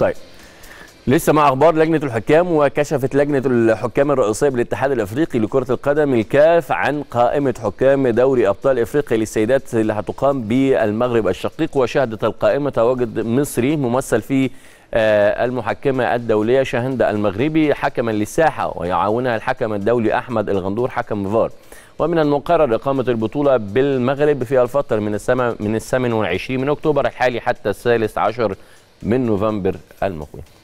طيب لسه مع اخبار لجنه الحكام وكشفت لجنه الحكام الرئيسيه بالاتحاد الافريقي لكره القدم الكاف عن قائمه حكام دوري ابطال افريقيا للسيدات اللي هتقام بالمغرب الشقيق وشهدت القائمه تواجد مصري ممثل في آه، المحكمه الدوليه شاهندة المغربي حكما للساحه ويعاونها الحكم الدولي احمد الغندور حكم فار ومن المقرر إقامة البطولة بالمغرب في الفترة من السنة من الثامن والعشرين من أكتوبر الحالي حتى الثالث عشر من نوفمبر المقبل